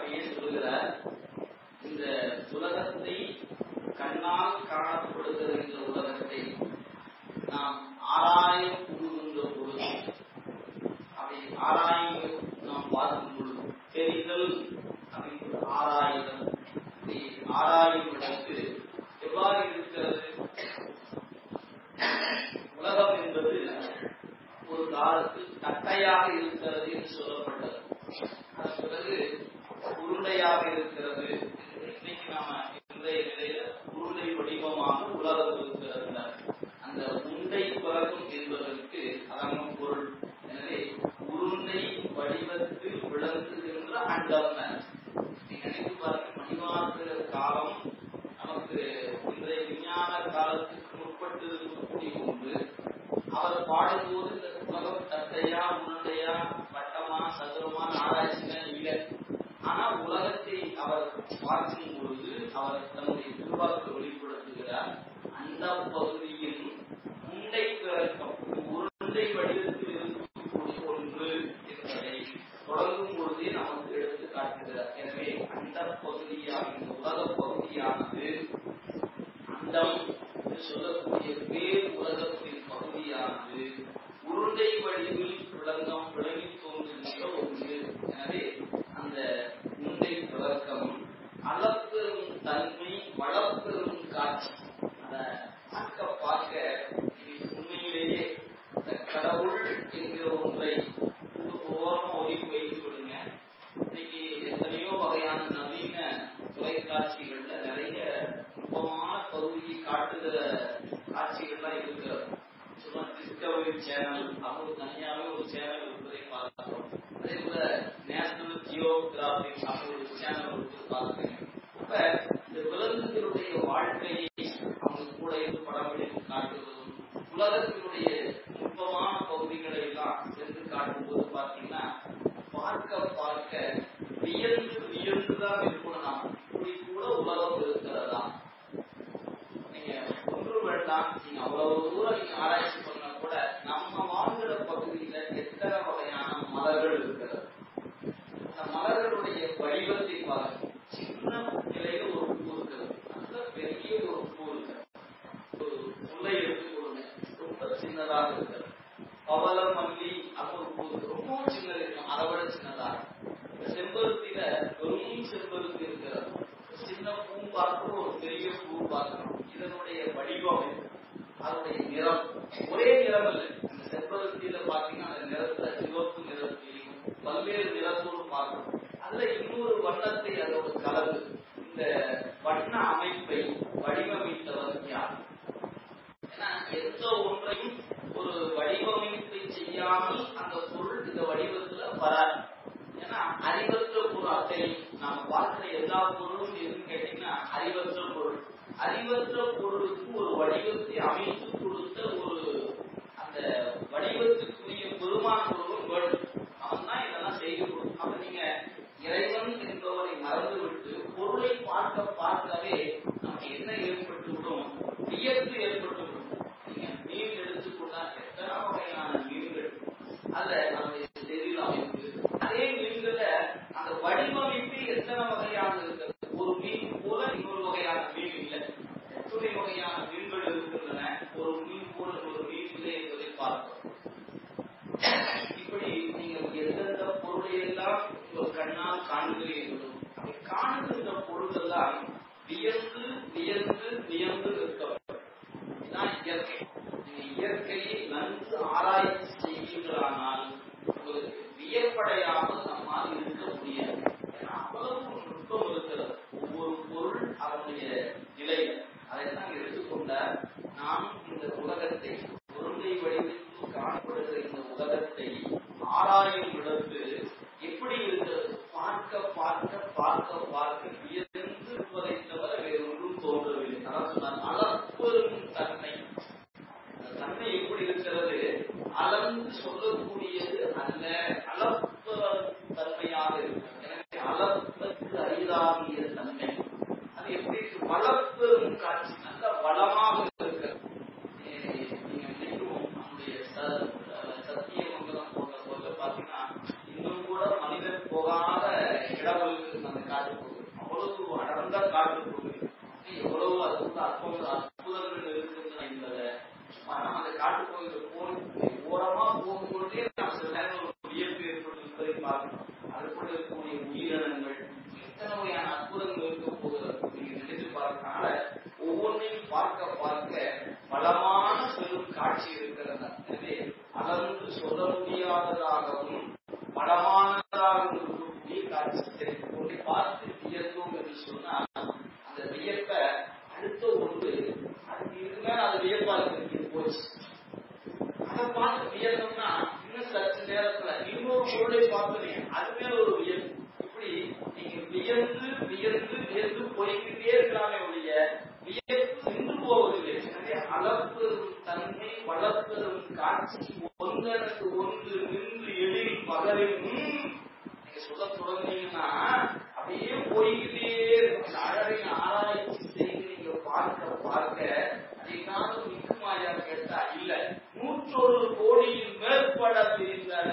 அப்படியே சொல்லுகிறார் இந்த உலகத்தை கண்ணால் காணப்படுகிற இந்த உலகத்தை நாம் ஆராய கூறுகின்ற பொழுது அதை ஆராய்ந்து நாம் பார்க்கும் பொழுது தெரிதல் அப்படிங்கிற ஆராய்தல் இப்படி ஆராயும் இடத்து எவ்வாறு இருக்கிறது உலகம் என்பது ஒரு காலத்தில் தட்டையாக இருக்கிறது என்று சொல்லப்பட்டது அதன் பிறகு உருண்டையாக இருக்கிறது என்று இன்னைக்கு நாம இன்றைய நிலையில உருண்டை வடிவமாக உலகம் இருக்கிறது அந்த உண்டை உலகம் என்பதற்கு அதான் பொருள் எனவே உருண்டை வடிவத்தில் விளங்குகின்ற அண்டம் நீங்க நினைத்து பாருங்க மணிவாசகர் காலம் நமக்கு இன்றைய விஞ்ஞான காலத்துக்கு முற்பட்டு இருக்கக்கூடிய ஒன்று அவர் பாடும்போது இந்த உலகம் தட்டையா உருண்டையா வட்டமா சதுரமான ஆராய்ச்சிகள் இல்லை ஆனா உலகத்தை அவர் பார்க்கும் பொழுது அவர் தன்னுடைய திருவாக்கு வெளிப்படுத்துகிறார் அந்த பகுதியில் உண்டை பிறக்கம் உருண்டை வடிவத்தில் இருக்கக்கூடிய ஒன்று என்பதை தொடங்கும் பொழுதே நமக்கு எடுத்து காட்டுகிறார் எனவே அந்த பகுதியாக இந்த உலக பகுதியானது அண்டம் என்று சொல்லக்கூடிய பேர் உலகத்தின் பகுதியானது உருண்டை வடிவில் விளங்கம் விளங்கி தோன்றுகின்ற ஒன்று எனவே அந்த உண்டை விளக்கம் அளப்பெரும் தன்மை வளப்பெரும் காட்சி அதை பார்க்க பார்க்க இது உண்மையிலேயே இந்த கடவுள் என்கிற ஒன்றை ஓரமா ஒதுக்கி வைத்து விடுங்க இன்னைக்கு எத்தனையோ வகையான நவீன தொலைக்காட்சிகள்ல நிறைய நுட்பமான பகுதியை காட்டுகிற காட்சிகள்லாம் இருக்கிறது சும்மா டிஸ்கவரி சேனல் அவங்க தனியாகவே ஒரு சேனல் இருப்பதை பார்க்கிறோம் அதே போல நேஷனல் ஜியோகிராபிக் அவங்க ஒரு சேனல் இருக்கு பார்க்கிறேன் அப்ப இந்த விலங்குகளுடைய வாழ்க்கையை அவங்க கூட இருந்து படம் பிடித்து காட்டுவதும் உலகத்தினுடைய நுட்பமான பகுதிகளை எல்லாம் சென்று காட்டும்போது பார்த்தீங்கன்னா பார்க்க பார்க்க வியந்து வியந்துதான் இருக்கணும் நாம் இப்படி கூட உலகம் இருக்கிறதா நீங்க ஒன்று வேண்டாம் நீங்க அவ்வளவு தூரம் நீங்க ஆராய்ச்சி பண்ணா கூட நம்ம வாழ்கிற பகுதியில எத்தனை வகையான மலர்கள் இருக்கிறது அந்த மலர்களுடைய வடிவத்தை பாருங்க சின்ன நிலையில ஒரு பூ இருக்கிறது நல்ல பெரிய ஒரு பூ இருக்கிறது ஒரு முல்லை எடுத்துக்கொள்ளுங்க ரொம்ப சின்னதாக இருக்கிறது பவள மல்லி அப்போ ஒரு பூ இருக்கு. ரொம்ப சின்னது இருக்கும் அதை விட சின்னதாக இந்த செம்பருத்தியில வெறும் செம்பருத்தி இருக்கிறது ஒரு சின்ன பூ பார்க்கணும் ஒரு பெரிய பூ பார்க்கணும் இதனுடைய வடிவம் அதனுடைய நிறம் ஒரே நிறம் இல்லை அந்த செம்பருத்தியில பாத்தீங்கன்னா அந்த நிறத்துல சிவப்பு நிறத்திலையும் பல்வேறு நிறத்தோடு பார்க்கணும் அதுல இன்னொரு வண்ணத்தை அதோடு கலந்து இந்த வண்ண அமைப்பை வடிவமைத்தவர் யார் ஏன்னா எந்த ஒன்றையும் ஒரு வடிவமைப்பை செய்யாமல் அந்த பொருள் இந்த வடிவத்துல வராது ஏன்னா அறிவற்ற பொருள் அத்தை நாம பார்க்கிற எல்லா பொருளும் எதுன்னு கேட்டீங்கன்னா அறிவற்ற பொருள் அறிவற்ற பொருளுக்கு ஒரு வடிவத்தை அமைத்து கொடுத்த ஒரு அந்த வடிவத்துக்குரிய பெருமான் ஒருவன் வேணும் அவன் தான் இதெல்லாம் செய்து கொடுக்கும் அப்ப நீங்க இறைவன் என்பவரை மறந்துவிட்டு பொருளை பார்க்க பார்க்கவே நமக்கு என்ன ஏற்பட்டு விடும் வியப்பு ஏற்பட்டு விடும் நீங்க மீன் எடுத்துக்கொண்டா எத்தனை வகையான மீன்கள் அதுல நம்முடைய செதில் அமைப்பு அதே மீன்கள அந்த வடிவமைப்பு எத்தனை வகையான இருக்கிறது ஒரு மீன் போல இன்னொரு வகையான மீன் இல்லை எத்தனை வகையான மீன்கள் இருக்கின்றன ஒரு மீன் போல ஒரு மீன் இல்லை என்பதை பார்க்கிறோம் இப்படி நீங்கள் எந்தெந்த பொருளை எல்லாம் உங்கள் கண்ணால் காண்கிறீர்களோ அதை காணுகின்ற பொருளெல்லாம் வியந்து வியந்து வியந்து நிற்க வேண்டும். இதுதான் இயற்கை நீங்க இயற்கையை நன்கு ஆராய்ச்சி செய்வீர்களானால் உங்களுக்கு வியப்படையாமல் நம்மால் இருக்க முடியாது ஏன்னா அவ்வளவு நுட்பம் இருக்கிறது ஒவ்வொரு பொருள் அதனுடைய நிலை அதைத்தான் எடுத்துக்கொண்டார் நாம் இந்த உலகத்தை பொருளை வடிவத்தில் காணப்படுகிற இந்த உலகத்தை ஆராயும் இடத்து எப்படி இருக்கிறது பார்க்க பார்க்க பார்க்க பார்க்க வியந்து இருப்பதை தவிர வேறு ஒன்றும் தோன்றவில்லை அதான் சொன்னார் அளப்பெரும் தன்மை அந்த தன்மை எப்படி இருக்கிறது அளந்து சொல்லக்கூடியது அல்ல அளப்ப தன்மையாக இருக்கிறது எனவே அளப்பதற்கு அரிதாகிய தன்மை அது எப்படி இருக்கு வளப்பெரும் காட்சி நல்ல வளமாக இருக்கிறது ஏ, நீங்க நினைக்கும் நம்முடைய ச- சத்தியமங்கலம் போன்ற போல பாத்தீங்கன்னா இன்னும் கூட மனிதன் போகாத இடம் இருக்கு அந்த அடர்ந்த காட்டுப்பகுதி எவ்வளவு அதுக்குள்ள அற்புத அற்புதங்கள் இருக்குன்னு என்பதை ஆனா அந்த காட்டுப்பகுதியில் போய் ஓரமா போகும்பொழுதே நாம் சில நேரம் ஒரு வியப்பு ஏற்படும் என்பதை பார்க்கணும் அதுக்குள்ள இருக்கக்கூடிய உயிரினங்கள் எத்தனை வகையான அற்புதங்கள் இருக்க போகிறது நீங்க நினைத்து பார்க்கறதுனால ஒவ்வொன்றையும் பார்க்க பார்க்க பலமான பெரும் காட்சி இருக்கிறது எனவே அளந்து சொல்ல முடியாததாகவும் பலமானதாகவும் இருக்கக்கூடிய காட்சி தெரியும் ஒன்றை பார்த்து வியந்தோம் என்று சொன்னால் அந்த வியப்பை அடுத்த ஒன்று அதுக்கு இதுக்கு மேல அது வியப்பா இருக்கு போச்சு அதை பார்த்து வியந்தோம்னா இன்னும் சற்று நேரத்துல இன்னொரு பொருளை பார்த்தோமே அது மேல ஒரு வியப்பு இப்படி நீங்க வியந்து வியந்து வியந்து போய்கிட்டே இருக்கலாமே ஒழிய வியப்பு நின்று போவதில்லை எனவே அளப்பெரும் தன்மை வளர்ப்பெரும் காட்சி ஒன்றனுக்கு ஒன்று நின்று எழில் பகலில் நீங்க சொல்ல தொடங்குனீங்கன்னா அப்படியே போய்கிட்டே இருக்கும் அந்த அழகின் ஆராய்ச்சி செய்து நீங்க பார்க்க பார்க்க அதிகாரம் நிற்குமாயா கேட்டா இல்ல நூற்றொரு கோடியின் மேற்பட பிரிந்தன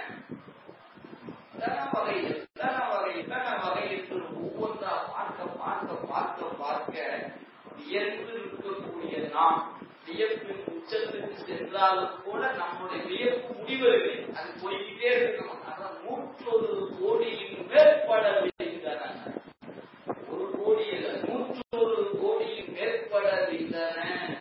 எத்தனை வகை எத்தனை வகை எத்தனை வகை என்று ஒவ்வொன்றா பார்க்க பார்க்க பார்க்க பார்க்க வியந்து இருக்கக்கூடிய நாம் வியப்பின் உச்சத்துக்கு சென்றாலும் கூட நம்முடைய வியப்பு முடிவதில்லை அது போய்கிட்டே இருக்கணும் அதான் நூற்றொரு கோடியின் மேற்பட விரிந்தன ஒரு கோடி அல்ல நூற்றொரு கோடியின் மேற்பட விரிந்தன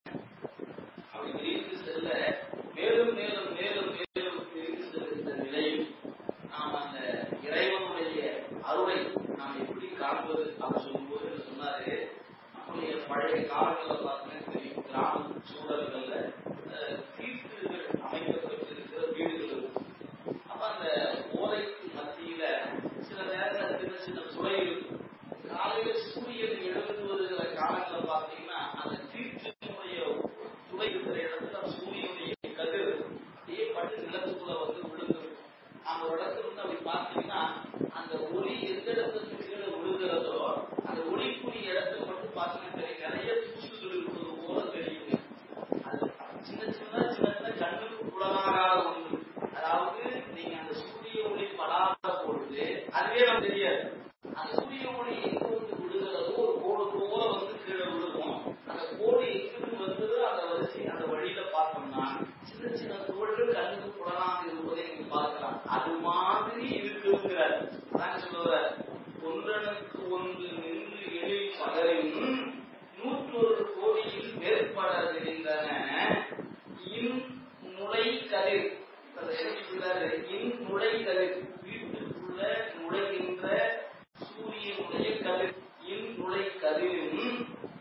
அப்படி விரிந்து செல்ல மேலும் மேலும் மேலும் மேலும் விரிந்து செல்கின்ற நிலையில் நாம் அந்த இறைவனுடைய அருளை நாம் எப்படி காண்பது அப்படின்னு சொல்லும்போது என்ன சொன்னாரு நம்முடைய பழைய காலங்களில் பார்த்தீங்கன்னா தெரியும் கிராம சூழல்கள்ல அஹ், தீர்த்துகள் அமைக்கப்பட்டிருக்கிற வீடுகள் இருக்கும் அப்ப அந்த ஓலைக்கு மத்தியில சில நேரங்கள் சின்ன சின்ன துளை இருக்கும் காலையில சூரியன் எழுந்து வருகிற காலங்களை பார்த்தீங்கன்னா அந்த தீர்த்தினுடைய துளை இருக்கிற இடத்துல சூரியனுடைய கதிர் அப்படியே பட்டு நிலத்துக்குள்ள வந்து விழுந்துரும் அந்த இடத்துல இருந்து அப்படி பார்த்தீங்கன்னா அந்த ஒளி எந்த இடத்துக்கு கீழே விழுகிறதோ அந்த ஒளிக்குரிய இடத்துல மட்டும் பார்த்தீங்கன்னா தெரியும் நிறைய தூசுகள் இருப்பது போல தெரியுது அது சின்ன சின்ன சின்ன சின்ன கண்ணுக்கு புலனாகாத ஒன்று அதாவது நீங்க அந்த சூரிய ஒளி படாத பொழுது அதுவே நமக்கு தெரியாது அந்த சூரிய ஒளி எங்க வந்து விழுகிறதோ ஒரு கோடு போல வந்து கீழே விழுகும் அந்த கோடு எங்கிருந்து வந்ததோ அந்த வரிசை அந்த வழியில பார்த்தோம்னா சின்ன சின்ன தோள்கள் கண்ணுக்கு புலனாக இருப்பதை நீங்க பார்க்கலாம் அது மாதிரி இருக்குங்கிறார் அதான் சொல்லுவார் ஒன்றனுக்கு ஒன்று நின்று எழில் பகரின் நூற்றொரு கோடியில் மேற்பட தெரிந்தன இன் முளை கதிர் இப்ப என்ன சொல்றாரு இன் முளை கதிர் வீட்டுக்குள்ள நுழைகின்ற சூரியனுடைய கதிர் இன் நுழை கதிரின்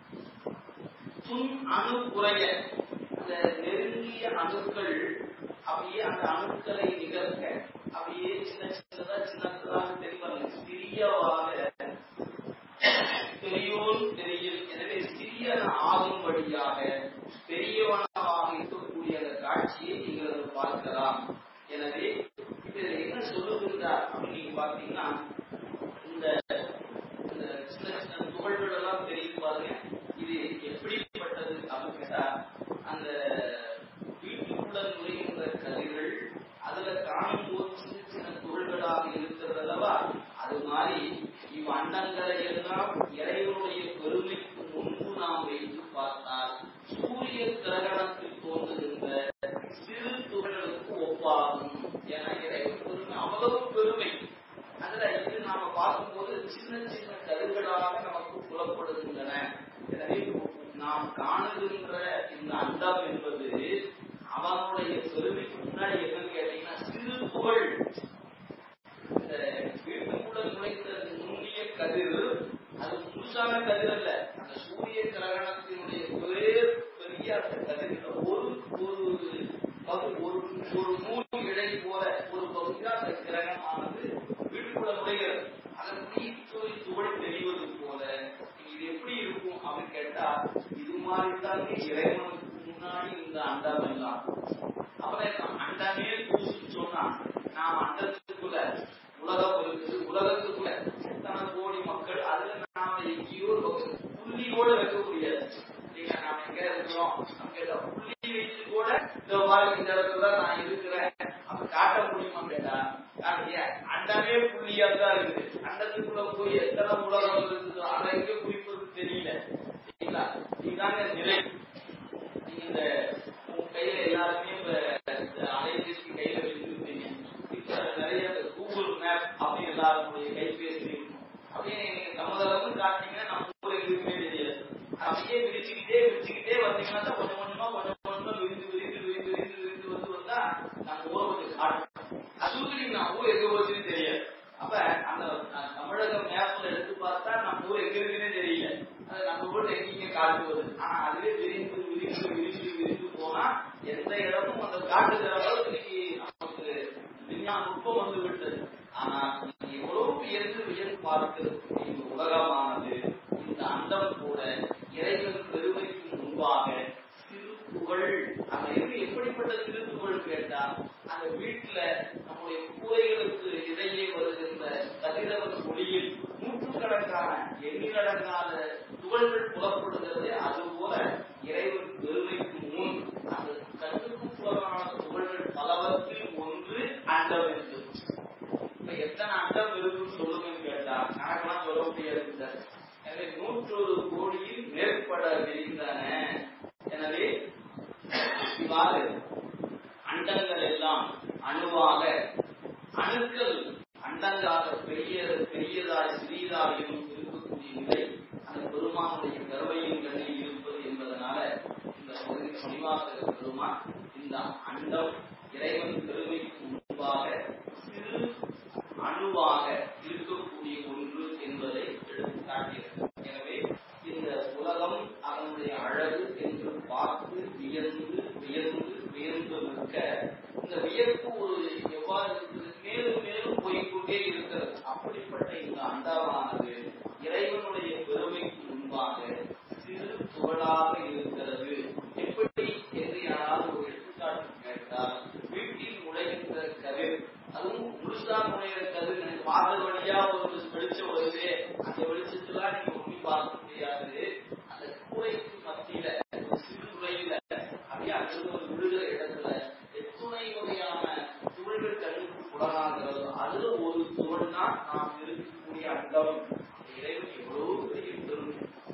துன் அணு குறைய அந்த நெருங்கிய அணுக்கள் அப்படியே அந்த அணுக்களை நிகழ்க்க அப்படியே சின்ன சின்னதா சின்னதாக தெரிவாங்க சிறியவாக பெரியோன் தெரியும் எனவே சிறியன ஆகும் வழியாக பெரியவனாக இருக்கக்கூடிய அந்த காட்சியை நீங்கள் அதில் பார்க்கலாம் எனவே இதில் என்ன சொல்லுகின்றார் அப்படின்னு நீங்க பார்த்தீங்கன்னா இந்த இந்த சின்ன சின்ன துகள்கள் எல்லாம் தெரியும் பாருங்க இது எப்படிப்பட்டது அப்படின்னு கேட்டா அந்த வீட்டுக்குள்ள நுழைகின்ற கதிர்கள் அதுல காணும் போது சின்ன சின்ன துகள்களாக இருக்கிறது அல்லவா அது மாதிரி இவ் அண்டங்களை எல்லாம் இறைவனுடைய பெருமைக்கு முன்பு நாம் வைத்து பார்த்தால் சூரிய கிரகணத்தில் தோன்றுகின்ற சிறு துகள்களுக்கு ஒப்பாகும் ஏன்னா இறைவன் பெருமை அவ்வளவு பெருமை அதுல இது நாம பார்க்கும்போது சின்ன சின்ன கருங்களாக நமக்கு புலப்படுகின்றன எனவே நாம் காணுகின்ற இந்த அண்டம் என்பது அவனுடைய பெருமைக்கு முன்னாடி என்னன்னு கேட்டீங்கன்னா சிறு புகழ் இந்த வீட்டுக்குள்ள நுழைந்த நுண்ணிய கதிர் அது முழுசான கதிர் அல்ல அந்த சூரிய கிரகணத்தினுடைய ஒரே பெரிய அந்த கதிரில் ஒரு ஒரு பகு ஒரு ஒரு நூல் இழை போல ஒரு பகுதி தான் அந்த கிரகணமானது வீட்டுக்குள்ள நுழைகிறது அதன் தீத்துறை துகள் தெரிவது போல இது எப்படி இருக்கும் அப்படின்னு கேட்டா இது மாதிரி தாங்க இறைவனுக்கு முன்னாடி இந்த அண்டம் எல்லாம் அப்புறம் அண்டமே பூசுன்னு சொன்னா நாம் அண்டத்துக்குள்ள உலகம் இருக்குது உலகத்துக்குள்ள எத்தனை கோடி மக்கள் அதுல நாம எங்கேயோ ஒரு புள்ளி கூட வைக்க முடியாது இல்லையா நாம எங்க இருக்கிறோம் நம்ம கேட்டா புள்ளி வைத்து கூட இந்த மாதிரி இந்த இடத்துல தான் நான் இருக்கிறேன் அப்ப காட்ட முடியுமா கேட்டா காட்டிய அண்டமே புள்ளியா தான் இருக்குது அண்டத்துக்குள்ள போய் எத்தனை உலகம் இருக்குது அதை எங்க குறி மேப்ல எடுத்து பார்த்தா நம்ம ஊர் எங்க இருக்குன்னே தெரியல அது நம்ம ஊர்ல எங்கேயும் காட்டுவது ஆனா அதுவே விரிந்து விரிந்து விரிந்து விரிந்து போனா எந்த இடமும் அந்த காட்டுகிற அளவுக்கு இன்னைக்கு நமக்கு விஞ்ஞான நுட்பம் வந்து விட்டது ஆனா எவ்வளவு வியந்து வியந்து பார்க்கிறது இந்த உலகமானது இந்த அண்டம் கூட இறைவன் பெருமைக்கு முன்பாக திருப்புகழ் அங்க இருந்து எப்படிப்பட்ட திருப்புகழ் கேட்டா அந்த வீட்டுல நம்முடைய கூரைகளுக்கு இடையே வருகின்ற கதிரவன் ஒளியில் நூற்றுக்கணக்கான எண்ணிலடங்கான துகள்கள் புலப்படுகிறது அதுபோல இறைவன் பெருமைக்கு முன் அந்த கண்ணுக்கு புலமான துகள்கள் பலவற்றில் ஒன்று அண்டம் என்று இப்ப எத்தனை அண்டம் இருக்குன்னு சொல்லுங்கன்னு கேட்டா கணக்கெல்லாம் சொல்ல முடியாது சார் எனவே நூற்றொரு கோடியில் மேற்பட விரிந்தன எனவே இவ்வாறு அண்டங்கள் எல்லாம் அணுவாக அணுக்கள் அண்டங்களாக பெரிய பெரியதாய் சிறியதாகவும் இருக்கக்கூடிய நிலை அந்த பெருமானுடைய கருவையின் கண்ணில் இருப்பது என்பதனால இந்த பகுதி பணிவாசக பெருமான் இந்த அண்டம் இறைவன் பெருமைக்கு முன்பாக சிறு அணுவாக இருக்கக்கூடிய ஒன்று என்பதை எடுத்து காட்டுகிறது எனவே இந்த உலகம் அதனுடைய அழகு என்று பார்த்து வியந்து வியந்து வியந்து நிற்க இந்த வியப்பு ஒரு எவ்வாறு இருக்குது மேலும் மேலும் போய்கொண்டே இருக்கிறது அப்படிப்பட்ட இந்த அண்டமானது இறைவனுடைய பெருமைக்கு முன்பாக சிறு துகளாக இருக்கிறது எப்படி என்று யாராவது ஒரு எடுத்துக்காட்டு கேட்டால் வீட்டில் நுழைகின்ற கதிர் அதுவும் முழுசா நுழைகிற கதிர் எனக்கு பார்த்த வழியா ஒரு வெளிச்சம் வருது அந்த வெளிச்சத்துல நீங்க ஒண்ணி பார்க்க முடியாது அந்த கூரைக்கு மத்தியில ஒரு சிறு துளையில அப்படியே அங்கிருந்து ஒரு விழுகிற இடத்துல எத்துணை வகையான துகள்கள் கண்ணுக்கு புலனாகிறது அதுல ஒரு துகள் தான் நாம் இருக்கக்கூடிய அண்டம் இறைவன் எவ்வளவு பெரிய பெருமை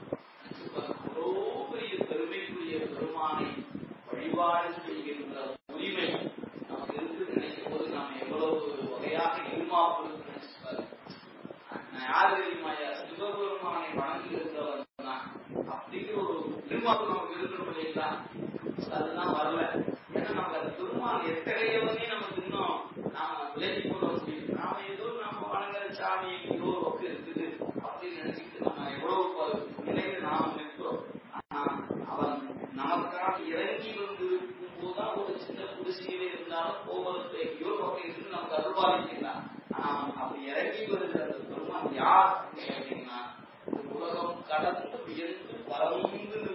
எவ்வளவு பெரிய பெருமைக்குரிய பெருமானை வழிபாடு செய்கின்ற உரிமை நமக்கு இருக்கு நினைக்கும் போது நாம் எவ்வளவு வகையாக இருமாப்பு நினைச்சுப்பாரு நான் யார் தெரியுமாயா சிவபெருமானை வணங்கி இருந்தவன் தான் அப்படிங்கிற ஒரு இருமாப்பு நமக்கு இருக்கணும் இல்லைங்களா அதுதான் வரல ஏன்னா நமக்கு அந்த பெருமான் எத்தகையவனே நமக்கு இன்னும் நாம விலகி கொள்ள முடியும் நாம ஏதோ நம்ம வணங்குற சாமி ஏதோ ஒரு பக்கம் இருக்குது அப்படின்னு நினைச்சிட்டு நம்ம எவ்வளவு நிலையில் நாம் நிற்கிறோம் ஆனா அவன் நமக்காக இறங்கி வந்து இருக்கும் போதுதான் ஒரு சின்ன குடிசையில இருந்தாலும் போவதற்கு எங்கேயோ பக்கம் இருந்து நமக்கு அருள்பாலிக்கிறான் ஆனா அவன் அப்படி இறங்கி வருகிற அந்த பெருமான் யார் அப்படின்னு கேட்டீங்கன்னா இந்த உலகம் கடந்து வியந்து பறந்து